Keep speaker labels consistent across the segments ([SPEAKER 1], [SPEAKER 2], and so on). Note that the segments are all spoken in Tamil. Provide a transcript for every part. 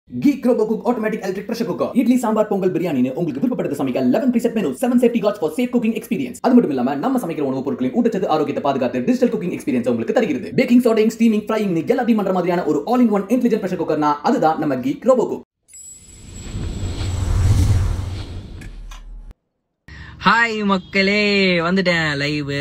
[SPEAKER 1] Geek Robo Cook Automatic Electric Pressure Cooker idli sambar Pongal பிரியாணின்னு உங்களுக்கு விருப்பப்பட்டது சமைக்க 11 preset menu 7 safety guards for safe cooking experience அது மட்டும் இல்லாம நம்ம சமைக்கிற உணவுப் பொருட்களின் ஊட்டச்சத்து ஆரோக்கியத்தை பாதுகாத்து டிஜிட்டல் குக்கிங் எக்ஸ்பீரியன்ஸ் உங்களுக்கு தருகிறது பேக்கிங் சோடிங் ஸ்டீமிங் ஃப்ரைங் எல்லாத்தையும் பண்ற மாதிரியான ஒரு all in one intelligent pressure குக்கர்னா அதுதான் நம்ம Geek Robo Cook
[SPEAKER 2] ஹாய் மக்களே வந்துட்டேன் லைவு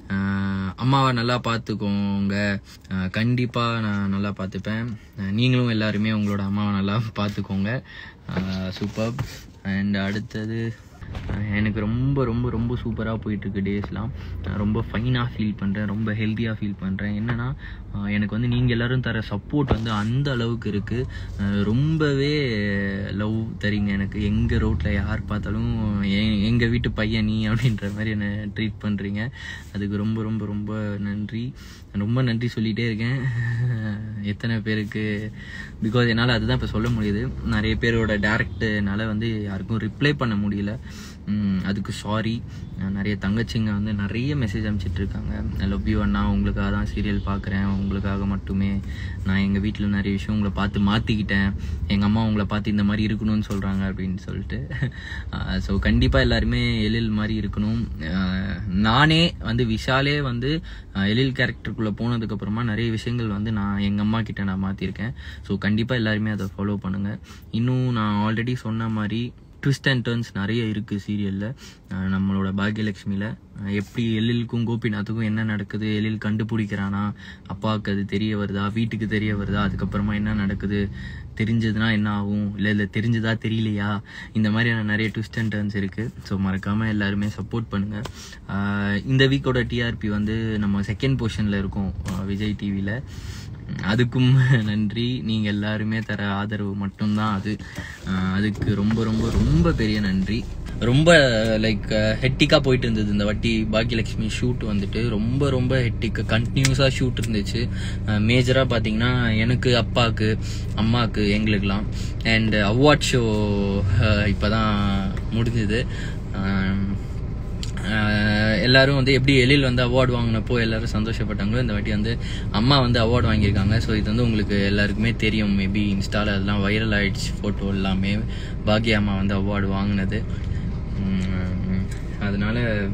[SPEAKER 2] அம்மாவை நல்லா பார்த்துக்கோங்க அஹ், கண்டிப்பா நான் நல்லா பார்த்துப்பேன் அஹ், நீங்களும் எல்லாருமே உங்களோட அம்மாவை நல்லா பார்த்துக்கோங்க சூப்பர் அண்ட் அடுத்தது அஹ், எனக்கு ரொம்ப ரொம்ப ரொம்ப சூப்பராக போயிட்டுருக்கு டேஸ்லாம் நான் ரொம்ப ஃபைனாக ஃபீல் பண்ணுறேன் ரொம்ப ஹெல்த்தியாக ஃபீல் பண்ணுறேன் என்னென்னா எனக்கு வந்து நீங்கள் எல்லாரும் தர சப்போர்ட் வந்து அந்த அளவுக்கு இருக்குது ரொம்பவே லவ் தரீங்க எனக்கு எங்கள் ரோட்டில் யார் பார்த்தாலும் எங்கள் வீட்டு பையன் நீ அப்படின்ற மாதிரி என்னை ட்ரீட் பண்ணுறீங்க அதுக்கு ரொம்ப ரொம்ப ரொம்ப நன்றி ரொம்ப நன்றி சொல்லிகிட்டே இருக்கேன் எத்தனை பேருக்கு பிகாஸ் என்னால் அதுதான் இப்போ சொல்ல முடியுது நிறைய பேரோட டேரக்ட்னால வந்து யாருக்கும் ரிப்ளை பண்ண முடியல உம், அதுக்கு சாரி நிறைய தங்கச்சிங்க வந்து நிறைய மெசேஜ் அனுப்பிச்சிட்டு இருக்காங்க லவ் யூ அண்ணா உங்களுக்காக தான் சீரியல் பார்க்குறேன் உங்களுக்காக மட்டுமே நான் எங்கள் வீட்டில் நிறைய விஷயம் உங்களை பார்த்து மாற்றிக்கிட்டேன் எங்கள் அம்மா உங்களை பார்த்து இந்த மாதிரி இருக்கணும்னு சொல்கிறாங்க அப்படின்னு சொல்லிட்டு ஸோ கண்டிப்பாக எல்லாருமே எழில் மாதிரி இருக்கணும் அஹ், நானே வந்து விஷாலே வந்து அஹ், எழில் கேரக்டருக்குள்ளே போனதுக்கப்புறமா நிறைய விஷயங்கள் வந்து நான் எங்கள் அம்மா கிட்ட நான் மாற்றிருக்கேன் ஸோ கண்டிப்பாக எல்லாருமே அதை ஃபாலோ பண்ணுங்கள் இன்னும் நான் ஆல்ரெடி சொன்ன மாதிரி ட்விஸ்ட் அண்ட் டர்ன்ஸ் நிறைய இருக்குது சீரியலில் நம்மளோட பாக்யலட்சுமியில் எப்படி எழிலுக்கும் கோபிநாத்துக்கும் என்ன நடக்குது எழில் கண்டுபிடிக்கிறானா அப்பாவுக்கு அது தெரிய வருதா வீட்டுக்கு தெரிய வருதா அதுக்கப்புறமா என்ன நடக்குது தெரிஞ்சதுன்னா என்ன ஆகும் இல்லை இல்லை தெரிஞ்சதா தெரியலையா இந்த மாதிரியான நிறைய ட்விஸ்ட் அண்ட் டர்ன்ஸ் இருக்குது ஸோ மறக்காமல் எல்லாருமே சப்போர்ட் பண்ணுங்கள் இந்த வீக்கோட டிஆர்பி வந்து நம்ம செகண்ட் பொசிஷனில் இருக்கோம் ஆஹ் விஜய் டிவியில் அதுக்கும் நன்றி நீங்கள் எல்லாருமே தர ஆதரவு மட்டும்தான் அது அஹ் அதுக்கு ரொம்ப ரொம்ப ரொம்ப பெரிய நன்றி ரொம்ப லைக் ஹெட்டிக்காக போயிட்டு இருந்தது இந்த வாட்டி பாக்கியலட்சுமி ஷூட் வந்துட்டு ரொம்ப ரொம்ப ஹெட்டிக்காக கண்டினியூஸாக ஷூட் இருந்துச்சு மேஜராக பார்த்தீங்கன்னா எனக்கு அப்பாவுக்கு அம்மாவுக்கு எங்களுக்கெல்லாம் அண்ட் அவார்ட் ஷோ இப்போ தான் முடிஞ்சுது அஹ் ஆஹ் எல்லாரும் வந்து எப்படி எழில் வந்து அவார்டு வாங்கினப்போ எல்லாரும் சந்தோஷப்பட்டாங்களோ இந்த வாட்டி வந்து அம்மா வந்து அவார்டு வாங்கியிருக்காங்க ஸோ இது வந்து உங்களுக்கு எல்லாருக்குமே தெரியும் மேபி இன்ஸ்டால அதெல்லாம் வைரல் ஆயிடுச்சு ஃபோட்டோ எல்லாமே பாக்யா அம்மா வந்து அவார்டு வாங்கினது உம், அதனால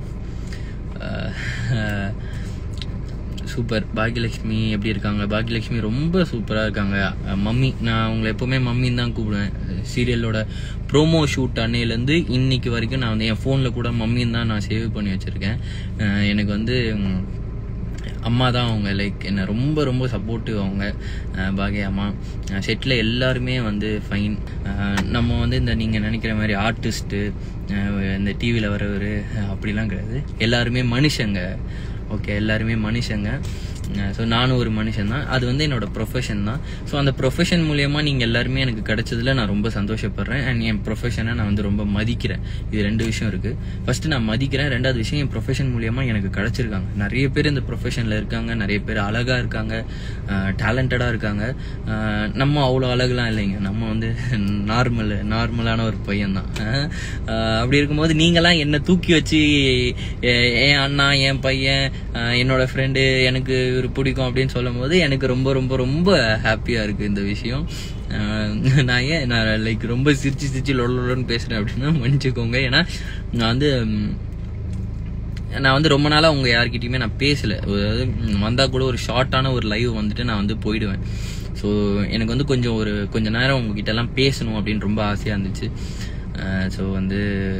[SPEAKER 2] ஆஹ், சூப்பர் பாக்யலட்சுமி எப்படி இருக்காங்க பாக்யலட்சுமி ரொம்ப சூப்பராக இருக்காங்க அஹ் மம்மி நான் உங்களை எப்போவுமே மம்மின்னு தான் கூப்பிடுவேன் சீரியலோட ப்ரோமோ ஷூட் அன்னையிலேருந்து இன்னைக்கு வரைக்கும் நான் வந்து என் ஃபோனில் கூட மம்மின்னு தான் நான் சேவ் பண்ணி வச்சுருக்கேன் அஹ் எனக்கு வந்து உம், அம்மா தான் அவங்க லைக் என்னை ரொம்ப ரொம்ப சப்போர்ட்டிவ் அவங்க அஹ் பாக்யா அம்மா செட்டில் எல்லாருமே வந்து ஃபைன் நம்ம வந்து இந்த நீங்கள் நினைக்கிற மாதிரி ஆர்டிஸ்ட்டு இந்த டிவியில் வரவர் அப்படிலாம் கிடையாது எல்லாருமே மனுஷங்க ஓகே எல்லாருமே மனுஷங்க ஸோ நானும் ஒரு மனுஷன் தான் அது வந்து என்னோட ப்ரொஃபஷன் தான் ஸோ அந்த ப்ரொஃபஷன் மூலியமா நீங்கள் எல்லாருமே எனக்கு கிடைச்சதுல நான் ரொம்ப சந்தோஷப்படுறேன் அண்ட் என் ப்ரொஃபஷனை நான் வந்து ரொம்ப மதிக்கிறேன் இது ரெண்டு விஷயம் இருக்கு ஃபர்ஸ்ட் நான் மதிக்கிறேன் ரெண்டாவது விஷயம் என் ப்ரொஃபஷன் மூலியமா எனக்கு கிடைச்சிருக்காங்க நிறைய பேர் இந்த ப்ரொஃபஷனில் இருக்காங்க நிறைய பேர் அழகா இருக்காங்க டேலண்டடாக இருக்காங்க அஹ் நம்ம அவ்வளோ அழகுலாம் இல்லைங்க நம்ம வந்து நார்மல் நார்மலான ஒரு பையன் தான் அப்படி இருக்கும்போது நீங்களாம் என்னை தூக்கி வச்சு எ- என் அண்ணா என் பையன் அஹ் என்னோட ஃப்ரெண்டு எனக்கு இவர் பிடிக்கும் அப்படின்னு சொல்லும் போது எனக்கு ரொம்ப ரொம்ப ரொம்ப ஹாப்பியாக இருக்குது இந்த விஷயம் அஹ் நான் ஏன் நான் லைக் ரொம்ப சிரிச்சு சிரிச்சு லொல்லன்னு பேசுகிறேன் அப்படின்னா மன்னிச்சுக்கோங்க ஏன்னா நான் வந்து ம், நான் வந்து ரொம்ப நாளாக உங்கள் யார்கிட்டயுமே நான் பேசலை அதாவது வந்தால் கூட ஒரு ஷார்ட்டான ஒரு லைவ் வந்துட்டு நான் வந்து போயிடுவேன் ஸோ எனக்கு வந்து கொஞ்சம் ஒரு கொஞ்ச நேரம் உங்ககிட்ட எல்லாம் பேசணும் அப்படின்னு ரொம்ப ஆசையாக இருந்துச்சு ஸோ வந்து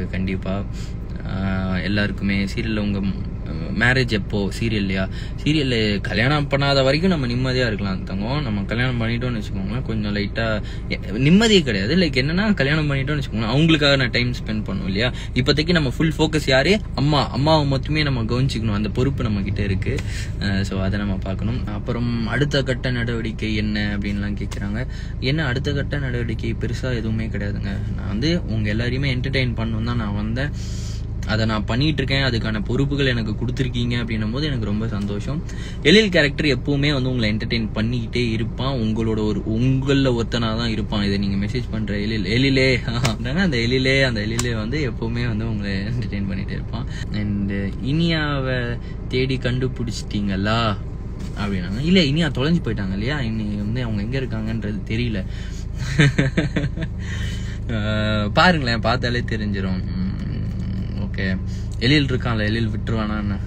[SPEAKER 2] கண்டிப்பாக எல்லாருக்குமே சீரியலில் உங்கள் மேரேஜ் எப்போ சீரியல்லையா சீரியலில் கல்யாணம் பண்ணாத வரைக்கும் நம்ம நிம்மதியாக இருக்கலாம் தங்கம் நம்ம கல்யாணம் பண்ணிட்டோம்னு வச்சுக்கோங்களேன் கொஞ்சம் லைட்டாக நிம்மதியே கிடையாது லைக் என்னன்னா கல்யாணம் பண்ணிட்டோம்னு வச்சுக்கோங்களேன் அவங்களுக்காக நான் டைம் ஸ்பெண்ட் பண்ணும் இல்லையா இப்போதைக்கு நம்ம ஃபுல் ஃபோக்கஸ் யாரு அம்மா அம்மாவை மட்டுமே நம்ம கவனிச்சிக்கணும் அந்த பொறுப்பு நம்ம கிட்ட இருக்கு ஸோ அதை நம்ம பார்க்கணும் அப்புறம் அடுத்த கட்ட நடவடிக்கை என்ன அப்படின்லாம் கேட்குறாங்க என்ன அடுத்த கட்ட நடவடிக்கை பெருசாக எதுவுமே கிடையாதுங்க நான் வந்து உங்கள் எல்லாரையுமே என்டர்டெயின் பண்ணணும் தான் நான் வந்தேன் அதை நான் பண்ணிட்டு இருக்கேன் அதுக்கான பொறுப்புகள் எனக்கு கொடுத்துருக்கீங்க அப்படின்னும் போது எனக்கு ரொம்ப சந்தோஷம் எழில் கேரக்டர் எப்பவுமே வந்து உங்களை என்டர்டெயின் பண்ணிக்கிட்டே இருப்பான் உங்களோட ஒரு உங்களில் ஒருத்தனா தான் இருப்பான் இதை நீங்கள் மெசேஜ் பண்ணுற எழில் எழிலே அப்படின்னா அந்த எழிலே அந்த எழிலே வந்து எப்பவுமே வந்து உங்களை என்டர்டெயின் பண்ணிட்டே இருப்பான் அண்ட் இனியாவை தேடி கண்டுபிடிச்சிட்டீங்களா அப்படின்னாங்க இல்லை இனியா தொலைஞ்சு போயிட்டாங்க இல்லையா இனி வந்து அவங்க எங்கே இருக்காங்கன்றது தெரியல அஹ் பாருங்களேன் பார்த்தாலே தெரிஞ்சிடும் ஓகே எழில் இருக்கான்ல எழில் விட்டுருவானா என்ன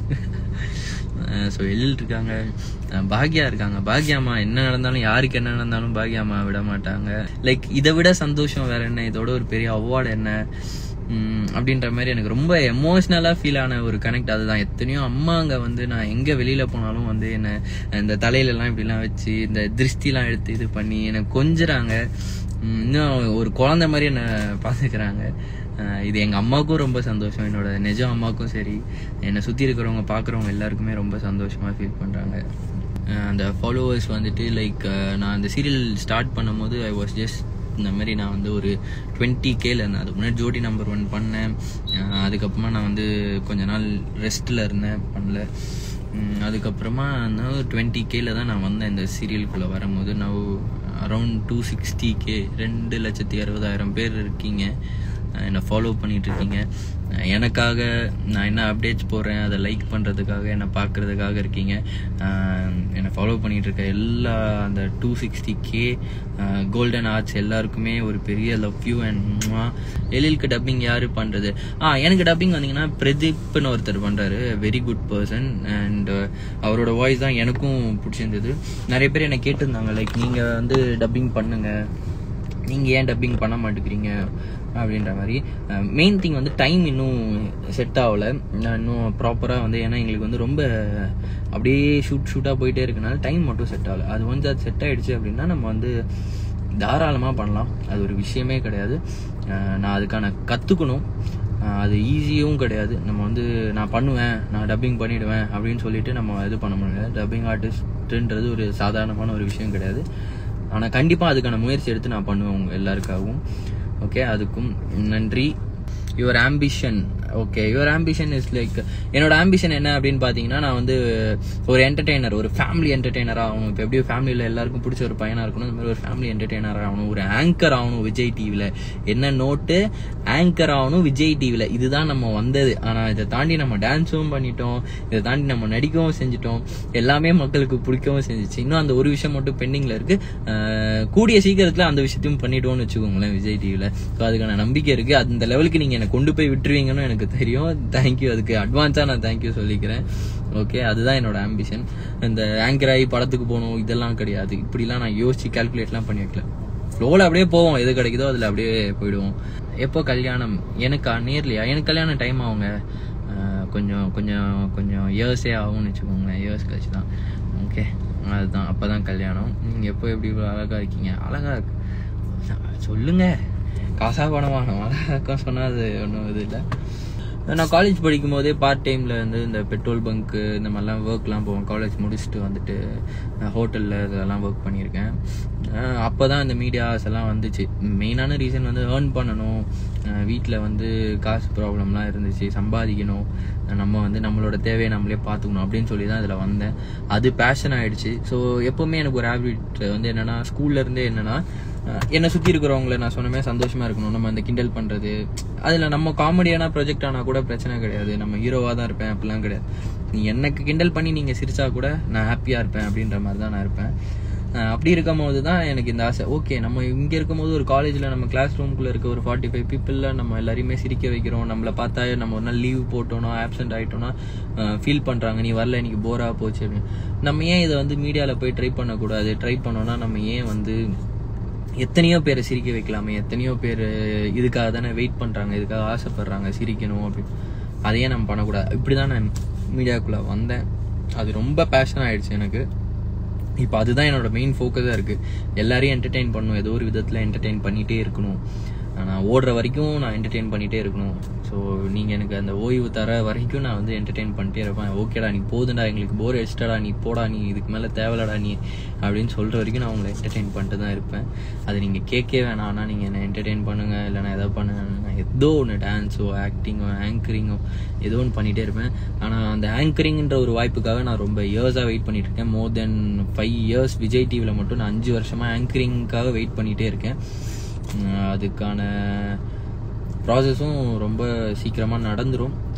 [SPEAKER 2] ஸோ எழில் இருக்காங்க அஹ் பாக்யா இருக்காங்க பாக்யாமா என்ன நடந்தாலும் யாருக்கு என்ன நடந்தாலும் பாக்யாமா விட மாட்டாங்க லைக் இதை விட சந்தோஷம் வேற என்ன இதோட ஒரு பெரிய அவார்டு என்ன உம், அப்படின்ற மாதிரி எனக்கு ரொம்ப எமோஷ்னலாக ஃபீல் ஆன ஒரு கனெக்ட் அதுதான் எத்தனையோ அம்மாங்க வந்து நான் எங்கே வெளியில் போனாலும் வந்து என்ன இந்த தலையிலலாம் இப்படிலாம் வச்சு இந்த திருஷ்டிலாம் எடுத்து இது பண்ணி என்னை கொஞ்சுறாங்க உம், இன்னும் ஒரு குழந்தை மாதிரி என்னை பார்த்துக்கிறாங்க அஹ் இது எங்கள் அம்மாவுக்கும் ரொம்ப சந்தோஷம் என்னோட நிஜ அம்மாவுக்கும் சரி என்னை சுற்றி இருக்கிறவங்க பார்க்குறவங்க எல்லாருக்குமே ரொம்ப சந்தோஷமாக ஃபீல் பண்ணுறாங்க அந்த ஃபாலோவர்ஸ் வந்துட்டு லைக் நான் அந்த சீரியல் ஸ்டார்ட் பண்ணும்போது ஐ வாஸ் ஜஸ்ட் இந்த மாதிரி நான் வந்து ஒரு டுவெண்ட்டி கேல இருந்தேன் அதுக்கு முன்னாடி ஜோடி நம்பர் ஒன் பண்ணேன் அஹ் அதுக்கப்புறமா நான் வந்து கொஞ்ச நாள் ரெஸ்ட்டில் இருந்தேன் பண்ணல உம் அதுக்கப்புறமா நான் டுவெண்ட்டி கேல தான் நான் வந்தேன் இந்த சீரியலுக்குள்ளே வரும்போது நான் அரௌண்ட் டூ சிக்ஸ்டி கே ரெண்டு லட்சத்தி அறுபதாயிரம் பேர் இருக்கீங்க அஹ் என்னை ஃபாலோ பண்ணிட்டு இருக்கீங்க அஹ் எனக்காக நான் என்ன அப்டேட்ஸ் போடுறேன் அதை லைக் பண்ணுறதுக்காக என்னை பார்க்குறதுக்காக இருக்கீங்க அஹ் என்னை ஃபாலோ பண்ணிட்டு இருக்க எல்லா அந்த two sixty K golden arts எல்லாருக்குமே ஒரு பெரிய லவ் யூ அண்ட் எழிலுக்கு டப்பிங் யார் பண்ணுறது ஆ எனக்கு டப்பிங் வந்தீங்கன்னா பிரதீப்னு ஒருத்தர் பண்ணுறாரு வெரி குட் பர்சன் அண்ட் அவரோட வாய்ஸ் தான் எனக்கும் பிடிச்சிருந்தது நிறைய பேர் என்னை கேட்டிருந்தாங்க லைக் நீங்கள் வந்து டப்பிங் பண்ணுங்கள் நீங்கள் ஏன் டப்பிங் பண்ண மாட்டேங்கிறீங்க அப்படின்ற மாதிரி மெயின் திங் வந்து டைம் இன்னும் செட் ஆகலை இன்னும் ப்ராப்பராக வந்து ஏன்னா எங்களுக்கு வந்து ரொம்ப அப்படியே ஷூட் ஷூட்டாக போயிட்டே இருக்கனால டைம் மட்டும் செட் ஆகலை அது வந்து அது செட் ஆயிடுச்சு அப்படின்னா நம்ம வந்து தாராளமாக பண்ணலாம் அது ஒரு விஷயமே கிடையாது அஹ் நான் அதுக்கான கற்றுக்கணும் அது ஈஸியும் கிடையாது நம்ம வந்து நான் பண்ணுவேன் நான் டப்பிங் பண்ணிடுவேன் அப்படின்னு சொல்லிட்டு நம்ம இது பண்ண முடியாது டப்பிங் ஆர்டிஸ்ட்ன்றது ஒரு சாதாரணமான ஒரு விஷயம் கிடையாது ஆனால் கண்டிப்பாக அதுக்கான முயற்சி எடுத்து நான் பண்ணுவேன் உங்க எல்லாருக்காகவும் ஓகே அதுக்கும் நன்றி your ambition okay your ambition is like என்னோட ஆம்பிஷன் என்ன அப்படின்னு பார்த்தீங்கன்னா நான் வந்து ஒரு என்டர்டெய்னர் ஒரு ஃபேமிலி என்டர்டெய்னர் ஆகணும் இப்போ எப்படி ஃபேமிலியில் எல்லாருக்கும் பிடிச்ச ஒரு பையனாக இருக்கணும் இந்த மாதிரி ஒரு ஃபேமிலி என்டர்டெய்னர் ஆகணும் ஒரு ஆங்கர் ஆகணும் விஜய் டிவியில் என்ன நோட்டு ஆங்கர் ஆகணும் விஜய் டிவியில் இதுதான் நம்ம வந்தது ஆனால் இதை தாண்டி நம்ம டான்ஸும் பண்ணிட்டோம் இதை தாண்டி நம்ம நடிக்கவும் செஞ்சிட்டோம் எல்லாமே மக்களுக்கு பிடிக்கவும் செஞ்சுச்சு இன்னும் அந்த ஒரு விஷயம் மட்டும் பெண்டிங்கில் இருக்கு அஹ் கூடிய சீக்கிரத்தில் அந்த விஷயத்தையும் பண்ணிட்டோம்னு வச்சுக்கோங்களேன் விஜய் டிவியில் ஸோ அதுக்கான நம்பிக்கை இருக்கு அந்த லெவலுக்கு நீங்கள் என்னை கொண்டு போய் விட்டுருவீங்கன்னு எனக்கு தெரியும் தேங்க்யூ அதுக்கு அட்வான்ஸாக நான் தேங்க்யூ சொல்லிக்கிறேன் ஓகே அதுதான் என்னோட ஆம்பிஷன் இந்த ஆங்கர் ஆகி படத்துக்கு போகணும் இதெல்லாம் கிடையாது இப்படிலாம் நான் யோசிச்சு கால்குலேட்லாம் பண்ணி வைக்கல ஃப்ளோவில் அப்படியே போவோம் எது கிடைக்குதோ அதில் அப்படியே போயிடுவோம் எப்போ கல்யாணம் எனக்கா நேர்லையா எனக்கு கல்யாணம் டைம் ஆகுங்க அஹ் கொஞ்சம் கொஞ்சம் கொஞ்சம் இயர்ஸே ஆகும்னு வச்சுக்கோங்களேன் இயர்ஸ் கழிச்சு தான் ஓகே அதுதான் அப்போ தான் கல்யாணம் நீங்கள் எப்போ எப்படி இவ்வளோ அழகாக இருக்கீங்க அழகாக இருக்கு சொல்லுங்க காசா பணமா நம்ம அழகாக்கம் சொன்னால் அது ஒன்றும் இது இல்லை நான் காலேஜ் படிக்கும் போதே பார்ட் டைமில் வந்து இந்த பெட்ரோல் பங்க்கு இந்த மாதிரிலாம் ஒர்க்லாம் போவேன் காலேஜ் முடிச்சுட்டு வந்துட்டு ஹோட்டலில் இதெல்லாம் ஒர்க் பண்ணியிருக்கேன் அப்போ தான் இந்த மீடியாஸ் எல்லாம் வந்துச்சு மெயினான ரீசன் வந்து ஏர்ன் பண்ணணும் வீட்டில் வந்து காசு ப்ராப்ளம்லாம் இருந்துச்சு சம்பாதிக்கணும் நம்ம வந்து நம்மளோட தேவையை நம்மளே பார்த்துக்கணும் அப்படின்னு சொல்லி தான் இதில் வந்தேன் அது பேஷன் ஆயிடுச்சு ஸோ எப்போவுமே எனக்கு ஒரு ஹேபிட் வந்து என்னென்னா ஸ்கூல்லேருந்தே என்னென்னா என்னை சுற்றி இருக்கிறவங்கள நான் சொன்னமே சந்தோஷமாக இருக்கணும் நம்ம அந்த கிண்டல் பண்ணுறது அதில் நம்ம காமெடியான ப்ரொஜெக்ட் ஆனால் கூட பிரச்சனை கிடையாது நம்ம ஹீரோவாக தான் இருப்பேன் அப்படிலாம் கிடையாது நீ எனக்கு கிண்டல் பண்ணி நீங்கள் சிரிச்சா கூட நான் ஹாப்பியாக இருப்பேன் அப்படின்ற மாதிரி தான் நான் இருப்பேன் அஹ் அப்படி இருக்கும் போது தான் எனக்கு இந்த ஆசை ஓகே நம்ம இங்கே இருக்கும்போது ஒரு காலேஜில் நம்ம கிளாஸ் ரூம்குள்ளே இருக்க ஒரு ஃபார்ட்டி ஃபைவ் பீப்புளில் நம்ம எல்லாரையுமே சிரிக்க வைக்கிறோம் நம்மளை பார்த்தா நம்ம ஒரு நாள் லீவ் போட்டோனோ ஆப்சென்ட் ஆகிட்டோன்னா ஃபீல் பண்ணுறாங்க நீ வரல இன்னைக்கு போராக போச்சு அப்படின்னு நம்ம ஏன் இதை வந்து மீடியாவில் போய் ட்ரை பண்ணக்கூடாது ட்ரை பண்ணோன்னா நம்ம ஏன் வந்து எத்தனையோ பேரை சிரிக்க வைக்கலாமே எத்தனையோ பேர் இதுக்காக தானே வெயிட் பண்ணுறாங்க இதுக்காக ஆசைப்படுறாங்க சிரிக்கணும் அப்படின்னு அதையே நம்ம பண்ணக்கூடாது இப்படி தான் நான் மீடியாவுக்குள்ளே வந்தேன் அது ரொம்ப பேஷன் ஆயிடுச்சு எனக்கு இப்போ அதுதான் என்னோட மெயின் ஃபோக்கஸாக இருக்குது எல்லாரையும் என்டர்டெயின் பண்ணணும் ஏதோ ஒரு விதத்தில் என்டர்டெயின் பண்ணிகிட்டே இருக்கணும் நான் ஓடுற வரைக்கும் நான் என்டர்டெயின் பண்ணிகிட்டே இருக்கணும் ஸோ நீங்கள் எனக்கு அந்த ஓய்வு தர வரைக்கும் நான் வந்து என்டர்டெயின் பண்ணிட்டே இருப்பேன் ஓகேடா நீ போதுண்டா எங்களுக்கு போர் அடிச்சிட்டடா நீ போடா நீ இதுக்கு மேலே தேவலடா நீ அப்படின்னு சொல்கிற வரைக்கும் நான் உங்களை என்டர்டெயின் பண்ணிட்டு தான் இருப்பேன் அது நீங்கள் கேட்கவே வேணாம் ஆனால் நீங்கள் என்ன என்டர்டெயின் பண்ணுங்கள் இல்லைனா எதாவது பண்ணுங்க நான் ஏதோ ஒன்று டான்ஸோ ஆக்டிங்கோ ஆங்கரிங்கோ ஏதோ ஒன்று பண்ணிகிட்டே இருப்பேன் ஆனால் அந்த ஆங்கரிங்ன்ற ஒரு வாய்ப்புக்காக நான் ரொம்ப இயர்ஸாக வெயிட் பண்ணிட்டு இருக்கேன் more then five years Vijay டிவியில் மட்டும் நான் அஞ்சு வருஷமாக ஆங்கரிங்காக வெயிட் பண்ணிகிட்டே இருக்கேன் உம் அதுக்கான ப்ராசஸும் ரொம்ப சீக்கிரமாக நடந்துடும்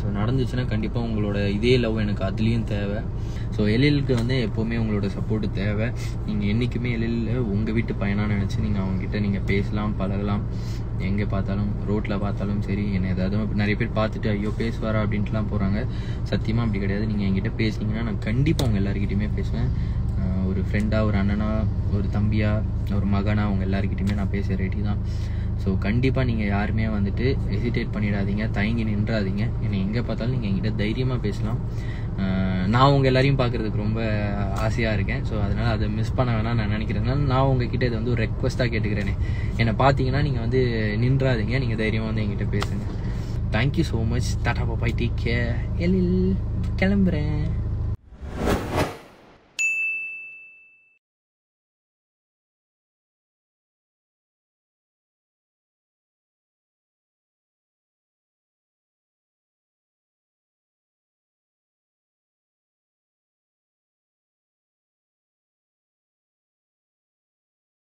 [SPEAKER 2] ஸோ நடந்துச்சுன்னா கண்டிப்பாக உங்களோட இதே லவ் எனக்கு அதுலேயும் தேவை ஸோ எழிலுக்கு வந்து எப்போவுமே உங்களோட சப்போர்ட் தேவை நீங்கள் என்றைக்குமே எழிலில் உங்கள் வீட்டு பையனாக நினச்சி நீங்கள் அவங்ககிட்ட நீங்கள் பேசலாம் பழகலாம் எங்கே பார்த்தாலும் ரோட்டில் பார்த்தாலும் சரி என்னை ஏதாவது நிறைய பேர் பார்த்துட்டு ஐயோ பேசுவாரா அப்படின்ட்டுலாம் போகிறாங்க சத்தியமாக அப்படி கிடையாது நீங்கள் என்கிட்ட பேசுனீங்கன்னா நான் கண்டிப்பாக உங்கள் எல்லாருக்கிட்டையுமே பேசுவேன் ஆஹ் ஒரு ஃப்ரெண்டாக ஒரு அண்ணனா ஒரு தம்பியா ஒரு மகனா அவங்க எல்லாருக்கிட்டையுமே நான் பேச ரெடி தான் ஸோ கண்டிப்பாக நீங்கள் யாருமே வந்துட்டு ஹெசிடேட் பண்ணிடாதீங்க தயங்கி நின்றாதீங்க என்னை எங்கே பார்த்தாலும் நீங்கள் என்கிட்ட தைரியமாக பேசலாம் ஆஹ் நான் உங்கள் எல்லாரையும் பார்க்குறதுக்கு ரொம்ப ஆசையாக இருக்கேன் ஸோ அதனால் அதை மிஸ் பண்ண வேணாம் நான் நினைக்கிறதுனால நான் உங்ககிட்ட இதை வந்து ஒரு ரெக்வஸ்ட்டாக கேட்டுக்கிறேனே என்னை பார்த்தீங்கன்னா நீங்கள் வந்து நின்றாதீங்க நீங்கள் தைரியமாக வந்து என்கிட்ட பேசுங்க thank you so much tata bye bye take care Ezhil கிளம்புறேன்